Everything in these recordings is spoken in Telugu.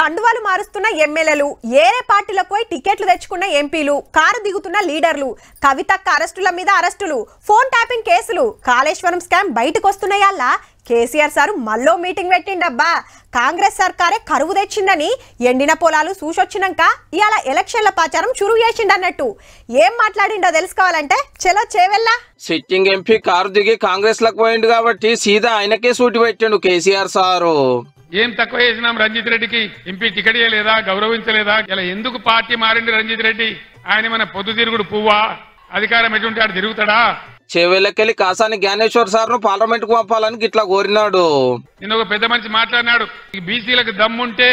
కండువాలు మారుస్తున్న ఎమ్మెల్యేలు ఏరే పార్టీలకు పోయి టికెట్లు తెచ్చుకున్న ఎంపీలు కారు దిగుతున్న లీడర్లు కవితక్క అరెస్టుల మీద అరెస్టులు ఫోన్ ట్యాపింగ్ కేసులు కాళేశ్వరం స్కామ్ బయటకు వస్తున్నాయల్లా కేసీఆర్ సారు మళ్ళో మీటింగ్ పెట్టిండబ్బా కాంగ్రెస్ సర్కారే కరువు తెచ్చిందని ఎండిన పొలాలు చూసొచ్చినాక ఇవాళ ఎలక్షన్ల ప్రచారం చురువు చేసిండన్నట్టు ఏం మాట్లాడిండో తెలుసుకోవాలంటే చలో చేవెల్లా సిట్టింగ్ ఎంపీ కారు దిగి కాంగ్రెస్ లకు పోయిండు కాబట్టి సీదా ఆయనకే సూటి పెట్టిండు కేసీఆర్ సారు ఏం తక్కువ చేసినాం రంజిత్ రెడ్డికి ఎంపీ టికెట్ ఇవ్వలేదా గౌరవించలేదా ఇలా ఎందుకు పార్టీ మారింది రంజిత్ రెడ్డి ఆయన మన పొద్దుతిరుగుడు పువ్వా అధికారం ఎటువంటి ఆడు తిరుగుతాడా చెవెళ్ళకెళ్ళి కాసాని జ్ఞానేశ్వర్ సార్ ను పార్లమెంట్ కు పంపాలని గిట్లా కోరినాడు నిన్న ఒక పెద్ద మనిషి మాట్లాడినాడు ఈ బీసీలకు దమ్ముంటే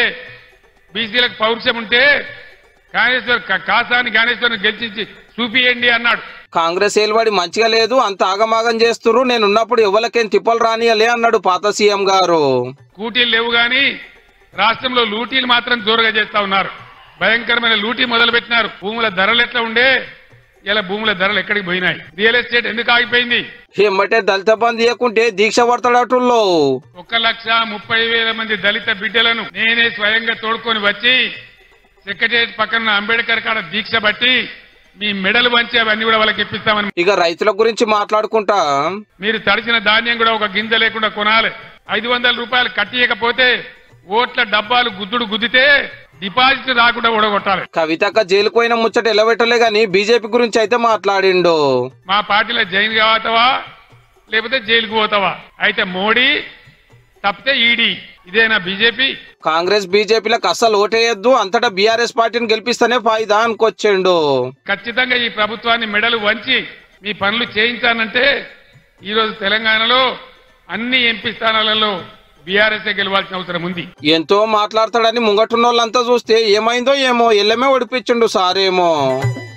బీసీలకు పౌరుషం ఉంటే కాళేశ్వర్ కా- కాసాని జ్ఞానేశ్వరం గెలిచించి చూపియండి అన్నాడు కాంగ్రెస్ ఏలుబడి మంచిగా లేదు అంత ఆగమాగం చేస్తురు నేనున్నప్పుడు ఎవరికేం తిప్పలు రానియలే అన్నాడు పాత సీఎం గారు కూటీలు లేవు గాని రాష్ట్రంలో లూటీలు మాత్రం జోరుగా చేస్తా ఉన్నారు భయంకరమైన లూటీ మొదలు పెట్టినారు భూముల ధరలు ఎట్లా ఉండే ఇలా భూముల ధరలు ఎక్కడికి పోయినాయి రియల్ ఎస్టేట్ ఎందుకు ఆగిపోయింది ఎమ్మటే దళిత బంద్ ఇవ్వకుంటే దీక్ష పడతాడటుల్లో ఒక లక్ష ముప్పై వేల మంది దళిత బిడ్డలను నేనే స్వయంగా తోడుకొని వచ్చి సెక్రటరియట్ పక్కన ఉన్న అంబేద్కర్ కాడ దీక్ష బట్టి మీ మెడలు వంచి అవన్నీ కూడా వాళ్ళకి ఇప్పిస్తామని ఇక రైతుల గురించి మాట్లాడుకుంటా మీరు తడిసిన ధాన్యం కూడా ఒక గింజ లేకుండా కొనాలి ఐదు వందల రూపాయలు కట్టియకపోతే ఓట్ల డబ్బాలు గుద్దుడు గుద్దితే డిపాజిట్ రాకుండా ఊడగొట్టాలి కవితక్క జైలుకు పోయిన ముచ్చట ఎలవెట్టలే గాని బీజేపీ గురించి అయితే మాట్లాడిండు మా పార్టీలో జైన్ కావతావా లేకపోతే జైలుకు పోతావా అయితే మోడీ తప్పితే ఈడీ ఇదేనా బీజేపీ కాంగ్రెస్ బీజేపీలకు అస్సలు ఓటేయద్దు అంతటా బీఆర్ఎస్ పార్టీని గెలిపిస్తేనే ఫాయిదా అనుకొచ్చిండు ఖచ్చితంగా ఈ ప్రభుత్వాన్ని మెడలు వంచి మీ పనులు చేయించానంటే ఈరోజు తెలంగాణలో అన్ని ఎంపీ స్థానాలలో బీఆర్ఎస్ఏ గెలవాల్సిన అవసరం ఉంది ఎంతో మాట్లాడతాడని ముంగటున్న వాళ్ళంతా చూస్తే ఏమైందో ఏమో ఎల్లమే ఓడిపించిండు సారేమో